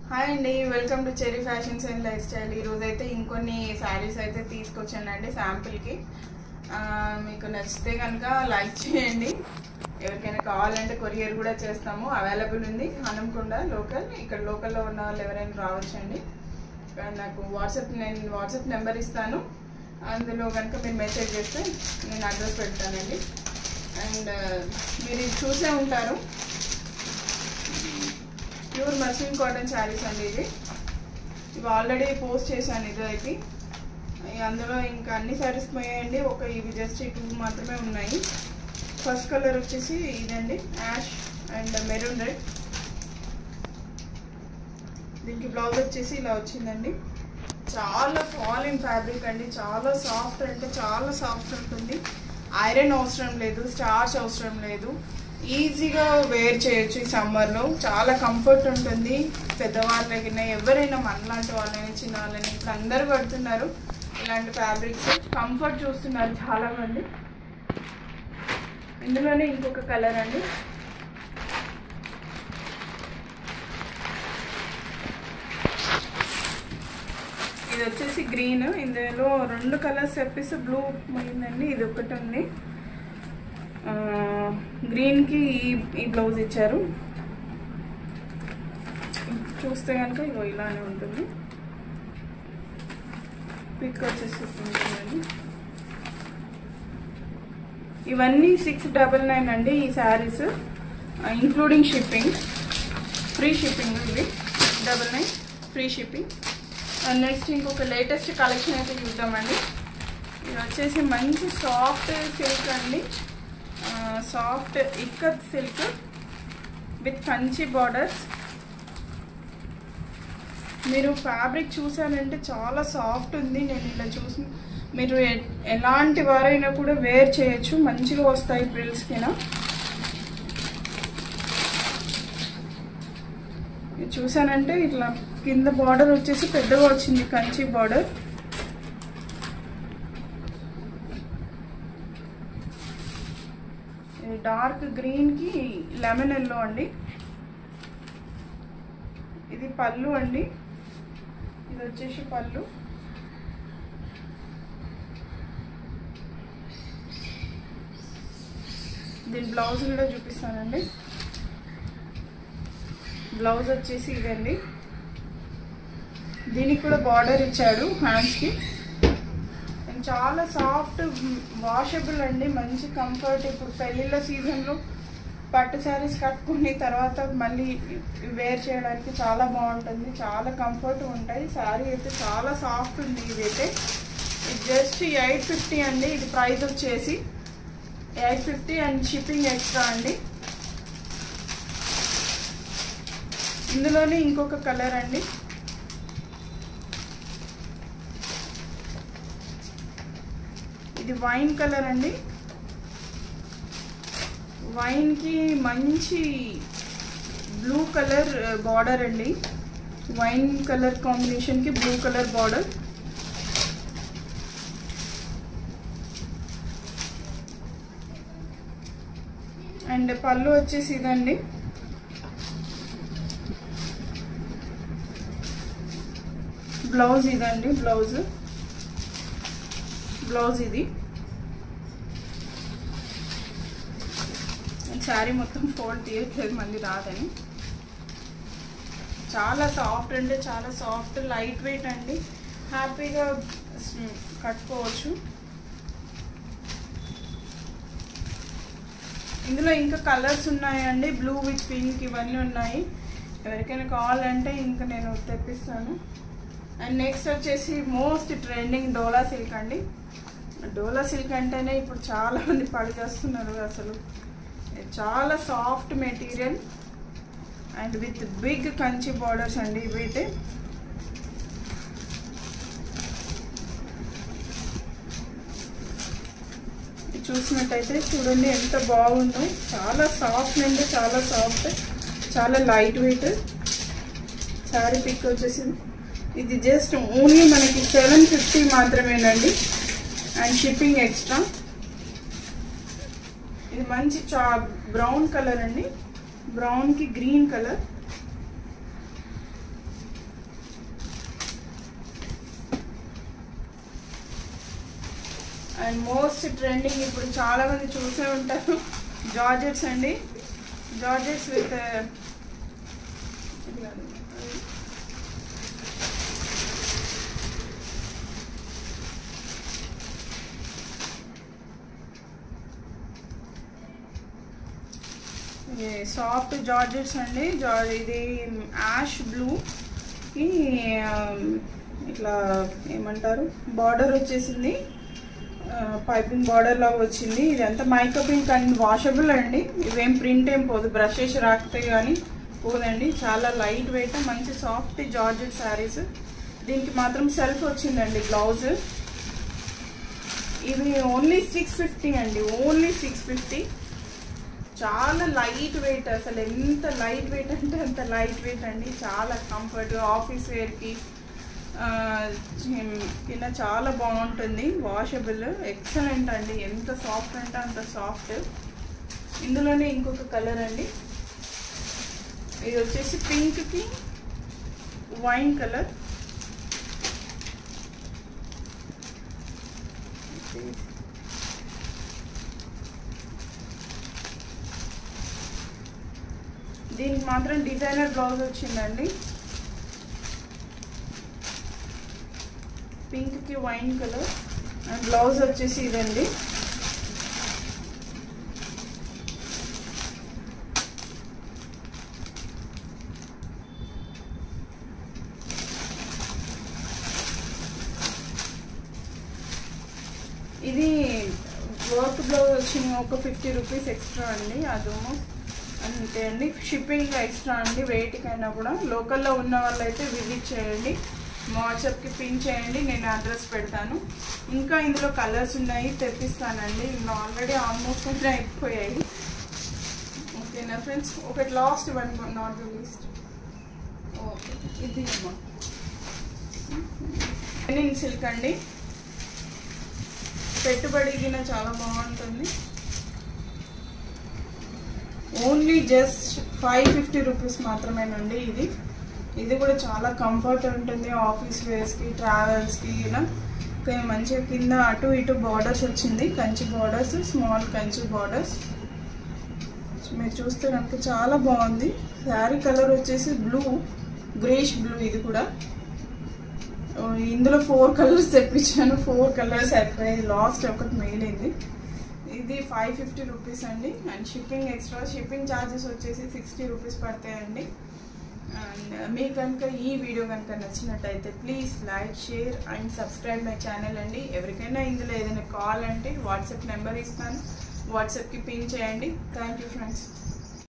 hi అండి welcome to Cherry Fashions and lifestyle ఈరోజు అయితే ఇంకొన్ని శారీస్ అయితే తీసుకొచ్చానండి శాంపిల్కి మీకు నచ్చితే కనుక లైక్ చేయండి ఎవరికైనా కావాలంటే కొరియర్ కూడా చేస్తాము అవైలబుల్ ఉంది హనంకొండ లోకల్ ఇక్కడ లోకల్లో ఉన్న వాళ్ళు ఎవరైనా రావచ్చండి ఇక్కడ నాకు వాట్సాప్ నేను వాట్సాప్ నెంబర్ ఇస్తాను అందులో కనుక మీరు మెసేజ్ చేస్తే నేను అడ్రస్ పెడతానండి అండ్ మీరు ఇది చూసే ఉంటారు ప్యూర్ మస్లిన్ కాటన్ శారీస్ అండి ఇది ఇవి ఆల్రెడీ పోస్ట్ చేశాను ఇది అయితే ఇక అందులో ఇంకా అన్ని శారీస్ పోయాయండి ఒక ఇవి జస్ట్ టూ మాత్రమే ఉన్నాయి ఫస్ట్ కలర్ వచ్చేసి ఇదండి యాష్ అండ్ మెరూన్ రెడ్ దీనికి బ్లౌజ్ వచ్చేసి ఇలా వచ్చిందండి చాలా ఫాలింగ్ ఫ్యాబ్రిక్ అండి చాలా సాఫ్ట్ అంటే చాలా సాఫ్ట్ ఉంటుంది ఐరన్ అవసరం లేదు స్టార్చ్ అవసరం లేదు ఈజీగా వేర్ చేయొచ్చు ఈ సమ్మర్లో చాలా కంఫర్ట్ ఉంటుంది పెద్దవాళ్ళకైనా ఎవరైనా మనలాంటి వాళ్ళని చిన్న వాళ్ళని ఇప్పుడు అందరూ పడుతున్నారు ఇలాంటి ఫ్యాబ్రిక్స్ కంఫర్ట్ చూస్తున్నారు చాలా మంది ఇందులోనే ఇంకొక కలర్ అండి ఇది వచ్చేసి గ్రీన్ ఇందులో రెండు కలర్స్ చెప్పేసి బ్లూ పోయిందండి ఇది ఒకటి ఉంది గ్రీన్కి ఈ ఈ బ్లౌజ్ ఇచ్చారు చూస్తే కనుక ఇగో ఇలానే ఉంటుంది పిక్ వచ్చేసి ఉంటుందండి ఇవన్నీ సిక్స్ డబల్ నైన్ అండి ఈ saris including shipping free shipping ఇవి double nine free shipping next ఇంకొక లేటెస్ట్ కలెక్షన్ అయితే చూద్దామండి ఇది వచ్చేసి మంచి సాఫ్ట్ సిల్క్ అండి soft ikat silk with Kanchi borders మీరు ఫ్యాబ్రిక్ చూసారంటే చాలా సాఫ్ట్ ఉంది నేను ఇలా చూసి మీరు ఎలాంటి వారైనా కూడా వేర్ చేయొచ్చు మంచిగా వస్తాయి ప్రిల్స్కినా చూసానంటే ఇట్లా కింద బార్డర్ వచ్చేసి పెద్దగా వచ్చింది కంచి బార్డర్ డార్క్ గ్రీన్కి లెమన్ ఎల్లో అండి ఇది పళ్ళు అండి ఇది వచ్చేసి పళ్ళు దీని బ్లౌజ్ కూడా చూపిస్తానండి బ్లౌజ్ వచ్చేసి ఇదండి దీనికి కూడా బార్డర్ ఇచ్చాడు హ్యాండ్స్కి చాలా సాఫ్ట్ వాషబుల్ అండి మంచి కంఫర్ట్ ఇప్పుడు పెళ్ళిళ్ళ సీజన్లో పట్టు శారీస్ కట్టుకుని తర్వాత మళ్ళీ వేర్ చేయడానికి చాలా బాగుంటుంది చాలా కంఫర్ట్ ఉంటాయి శారీ అయితే చాలా సాఫ్ట్ ఉంది ఇదైతే ఇది జస్ట్ ఎయిట్ ఫిఫ్టీ అండి ఇది ప్రైస్ వచ్చేసి eight fifty and shipping extra అండి ఇందులోనే ఇంకొక కలర్ అండి ఇది వైన్ కలర్ అండి వైన్కి మంచి బ్లూ కలర్ బార్డర్ అండి వైన్ కలర్ కాంబినేషన్కి బ్లూ కలర్ బార్డర్ అండ్ పళ్ళు వచ్చేసి ఇదండి బ్లౌజ్ ఇదండి బ్లౌజ్ బ్లౌజ్ ఇది శారీ మొత్తం ఫోల్డ్ తీయట్లేదు మంది రాదని చాలా సాఫ్ట్ అంటే చాలా సాఫ్ట్ లైట్ వెయిట్ అండి హ్యాపీగా కట్టుకోవచ్చు ఇందులో ఇంకా కలర్స్ ఉన్నాయండి బ్లూ విత్ పింక్ ఇవన్నీ ఉన్నాయి ఎవరికైనా కావాలంటే ఇంకా నేను తెప్పిస్తాను అండ్ నెక్స్ట్ వచ్చేసి మోస్ట్ ట్రెండింగ్ డోలా సిల్క్ అండి డోలా సిల్క్ అంటేనే ఇప్పుడు చాలా మంది పడి చేస్తున్నారు అసలు చాలా soft material and with big Kanchi borders అండి ఇవైతే చూసినట్టయితే చూడండి ఎంత బాగుందో చాలా సాఫ్ట్ అండి చాలా సాఫ్ట్ చాలా లైట్ వెయిట్ శారీ పిక్ వచ్చేసి ఇది జస్ట్ ఓన్లీ మనకి సెవెన్ ఫిఫ్టీ మాత్రమేనండి అండ్ షిప్పింగ్ ఎక్స్ట్రా ఇది మంచి చా బ్రౌన్ కలర్ అండి బ్రౌన్కి green colour and most trending ఇప్పుడు చాలా మంది చూసే ఉంటారు జార్జెట్స్ అండి జార్జెట్స్ విత్ సాఫ్ట్ జార్జెట్స్ అండి జార్ ఇది యాష్ బ్లూ కి ఆ, ఇట్లా ఏమంటారు బార్డర్ వచ్చేసింది పైపింగ్ బార్డర్ లాగా వచ్చింది ఇదంతా మైకప్ పింక్ అండ్ వాషబుల్ అండి ఇవేం ప్రింట్ ఏం పోదు బ్రషెస్ రాకపోతే కానీ పోదండి చాలా లైట్ వెయిట్ మంచి సాఫ్ట్ జార్జెట్ శారీస్ దీనికి మాత్రం సెల్ఫ్ వచ్చిందండి బ్లౌజ్ ఇవి ఓన్లీ సిక్స్ ఫిఫ్టీ అండి ఓన్లీ సిక్స్ ఫిఫ్టీ చాలా లైట్ వెయిట్ అసలు ఎంత లైట్ వెయిట్ అంటే అంత లైట్ వెయిట్ అండి చాలా కంఫర్ట్ ఆఫీస్ వేర్కి ఆ, చిమ్- కింద చాలా బాగుంటుంది వాషబుల్ ఎక్సలెంట్ అండి ఎంత సాఫ్ట్ అంటే అంత సాఫ్ట్ ఇందులోనే ఇంకొక కలర్ అండి ఇది వచ్చేసి పింక్కి వైన్ కలర్ దీనికి మాత్రం డిజైనర్ బ్లౌజ్ వచ్చిందండి పింక్ కి వైన్ కలర్ అండ్ బ్లౌజ్ వచ్చేసి ఇదండి ఇది వర్క్ బ్లౌజ్ వచ్చింది ఒక ఫిఫ్టీ రూపీస్ ఎక్స్ట్రా అండి అదేమో అంతే అండి షిప్పింగ్ ఎక్స్ట్రా అండి వెయిట్కైనా కూడా లోకల్లో ఉన్న వాళ్ళైతే విజిట్ చేయండి వాట్సాప్కి పిన్ చేయండి నేను అడ్రస్ పెడతాను ఇంకా ఇందులో కలర్స్ ఉన్నాయి తెప్పిస్తానండి ఇంకా ఆల్రెడీ ఆల్మోస్ట్ అన్నీ అయిపోయాయి ఓకేనా ఫ్రెండ్స్ ఒకటి last one not the least okay ఇది లెనిన్ సిల్క్ అండి పెట్టుబడి గిన చాలా బాగుంటుంది only just five fifty rupees మాత్రమేనండి ఇది ఇది కూడా చాలా కంఫర్ట్ ఉంటుంది ఆఫీస్ వేర్స్కి ట్రావెల్స్కి ఇలా ఇంకా మంచిగా కింద అటు ఇటు బార్డర్స్ వచ్చింది Kanchi borders small Kanchi borders మీరు చూస్తే నాకు చాలా బాగుంది శారీ కలర్ వచ్చేసి బ్లూ గ్రేష్ బ్లూ ఇది కూడా ఓ, ఇందులో ఫోర్ కలర్స్ తెప్పించాను ఫోర్ కలర్స్ అయిపోయాయి లాస్ట్ ఒకటి మిగిలింది ఇది ఫైవ్ ఫిఫ్టీ రూపీస్ అండి and shipping extra shipping charges వచ్చేసి సిక్స్టీ రూపీస్ పడతాయండి అండ్ మీకు కనుక ఈ వీడియో కనుక నచ్చినట్టయితే please like share and subscribe my channel అండి ఎవరికైనా ఇందులో ఏదైనా కాల్ అంటే వాట్సాప్ నెంబర్ ఇస్తాను వాట్సాప్కి పిన్ చేయండి థ్యాంక్ యూ ఫ్రెండ్స్